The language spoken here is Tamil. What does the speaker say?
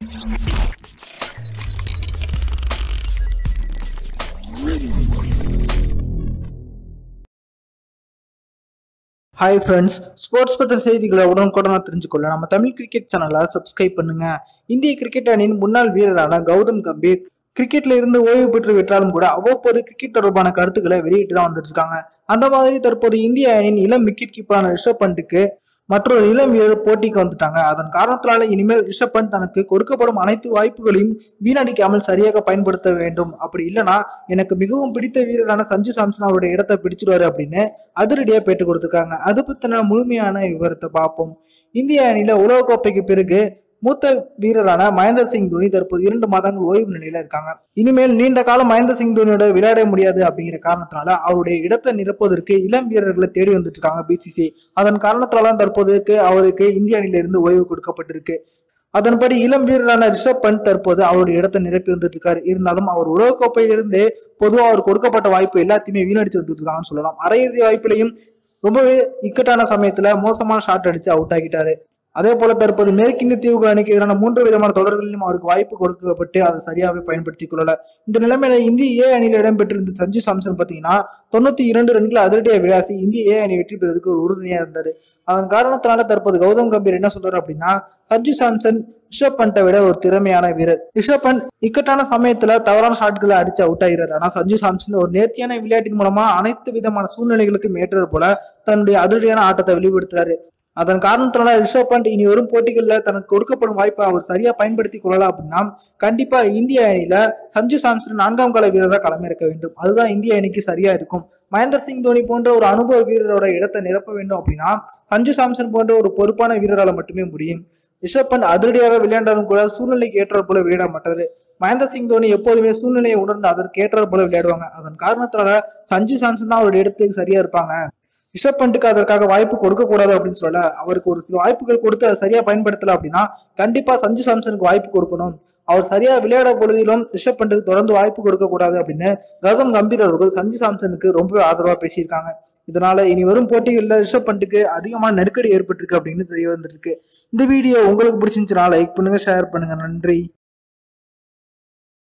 ஹாய் ஃப்ரெண்ட்ஸ் ஸ்போர்ட்ஸ் பற்றின செய்திகளை உடனுக்குடனாக தெரிஞ்சுக்கொள்ள நம்ம தமிழ் கிரிக்கெட் சேனலை சப்ஸ்கிரைப் பண்ணுங்க இந்திய கிரிக்கெட் அணியின் முன்னாள் வீரரான கௌதம் கம்பீர் கிரிக்கெட்ல இருந்து ஓய்வு பெற்று விட்டாலும் கூட அவ்வப்போது கிரிக்கெட் தொடர்பான கருத்துக்களை வெளியிட்டு தான் வந்துட்டு இருக்காங்க அந்த மாதிரி தற்போது இந்திய அணியின் இளம் விக்கெட் கீப்பரான ரிஷப் பண்ட்டுக்கு மற்றொரு இளம் வீரர் போட்டிக்கு வந்துட்டாங்க அதன் காரணத்தினால இனிமேல் ரிஷப் பண்ட் தனக்கு கொடுக்கப்படும் அனைத்து வாய்ப்புகளையும் வீணடிக்காமல் சரியாக பயன்படுத்த வேண்டும் அப்படி இல்லைனா எனக்கு மிகவும் பிடித்த வீரரான சஞ்சு சாம்சன் அவருடைய இடத்தை பிடிச்சிடுவாரு அப்படின்னு அதிரடியா பேட்டு கொடுத்துருக்காங்க அது பத்தின முழுமையான விவரத்தை பார்ப்போம் இந்திய அணியில உலகக்கோப்பைக்கு பிறகு மூத்த வீரரான மகேந்திர சிங் தோனி தற்போது இரண்டு மாதங்கள் ஓய்வு நிலையில இருக்காங்க இனிமேல் நீண்ட காலம் மகேந்திர சிங் தோனியோட விளையாட முடியாது அப்படிங்கிற காரணத்தினால அவருடைய இடத்தை நிரப்புவதற்கு இளம் வீரர்களை தேடி வந்துட்டு இருக்காங்க பிசிசி அதன் காரணத்தினால தான் தற்போதைக்கு அவருக்கு இந்திய அணியில இருந்து ஓய்வு கொடுக்கப்பட்டிருக்கு அதன்படி இளம் வீரரான ரிஷப் பண்ட் தற்போது அவருடைய இடத்தை நிரப்பி வந்துட்டு இருக்காரு இருந்தாலும் அவர் உலகக்கோப்பையிலிருந்து பொதுவாக அவர் கொடுக்கப்பட்ட வாய்ப்பு எல்லாத்தையுமே வீணடிச்சு வந்துட்டு இருக்காங்கன்னு சொல்லலாம் அரையிறுதி வாய்ப்பிலையும் ரொம்பவே இக்கட்டான சமயத்துல மோசமான ஷாட் அடிச்சு அவுட் ஆகிட்டாரு அதே போல தற்போது மேற்கிந்திய தீவுகள் அணிக்கு எதிரான மூன்று விதமான தொடர்களிலும் அவருக்கு வாய்ப்பு கொடுக்கப்பட்டு அதை சரியாகவே பயன்படுத்திக் கொள்ளல இந்த நிலைமையில இந்திய ஏ அணியில் இடம்பெற்றிருந்த சஞ்சு சாம்சன் பாத்தீங்கன்னா தொண்ணூத்தி இரண்டு ரன்களை அதிரடியாக விளாசி இந்திய ஏ அணி வெற்றி பெறுவதற்கு ஒரு உறுதுணையா இருந்தாரு அதன் காரணத்தினால தற்போது கௌதம் கம்பீர் என்ன சொல்றாரு அப்படின்னா சஞ்சு சாம்சன் ரிஷப் பண்டை விட ஒரு திறமையான வீரர் ரிஷப் பண்ட் இக்கட்டான சமயத்துல தவறான ஷாட்களை அடிச்சு அவுட் ஆகிறார் ஆனா சஞ்சு சாம்சன் ஒரு நேர்த்தியான விளையாட்டின் மூலமா அனைத்து விதமான சூழ்நிலைகளுக்கும் ஏற்றது போல தன்னுடைய அதிரடியான ஆட்டத்தை வெளிப்படுத்துறாரு அதன் காரணத்தினால ரிஷப் பண்ட் இனி வரும் போட்டிகளில் தனக்கு கொடுக்கப்படும் வாய்ப்பை அவர் சரியா பயன்படுத்தி கொள்ளலாம் அப்படின்னா கண்டிப்பா இந்திய அணியில சஞ்சு சாம்சன் நான்காம் கால வீரராக களமிறக்க வேண்டும் அதுதான் இந்திய அணிக்கு சரியா இருக்கும் மகேந்திர சிங் தோனி போன்ற ஒரு அனுபவ வீரரோட இடத்தை நிரப்ப வேண்டும் அப்படின்னா சஞ்சு சாம்சன் போன்ற ஒரு பொறுப்பான வீரரால் மட்டுமே முடியும் ரிஷப் பண்ட் அதிரடியாக விளையாண்டாலும் கூட சூழ்நிலைக்கு ஏற்றாற் போல விளையாட மாட்டாரு மகேந்திர சிங் தோனி எப்போதுமே சூழ்நிலையை உணர்ந்து அதற்கு ஏற்றாற் போல விளையாடுவாங்க அதன் காரணத்தினால சஞ்சு சாம்சன் தான் அவருடைய இடத்துக்கு சரியா இருப்பாங்க ரிஷப் பண்ட்டுக்கு அதற்காக வாய்ப்பு கொடுக்க கூடாது அப்படின்னு சொல்லல அவருக்கு ஒரு சில வாய்ப்புகள் கொடுத்து அதை சரியா பயன்படுத்தல அப்படின்னா கண்டிப்பா சஞ்சு சாம்சனுக்கு வாய்ப்பு கொடுக்கணும் அவர் சரியா விளையாட பொழுதிலும் ரிஷப் பண்ட்டுக்கு தொடர்ந்து வாய்ப்பு கொடுக்க கூடாது அப்படின்னு கௌதம் கம்பீர் அவர்கள் சஞ்சு சாம்சனுக்கு ரொம்பவே ஆதரவா பேசியிருக்காங்க இதனால இனி வரும் போட்டிகளில் ரிஷப் பண்ட்டுக்கு அதிகமான நெருக்கடி ஏற்பட்டிருக்கு அப்படின்னு தெரிய வந்துருக்கு இந்த வீடியோ உங்களுக்கு பிடிச்சிருந்துச்சுன்னா லைக் பண்ணுங்க ஷேர் பண்ணுங்க நன்றி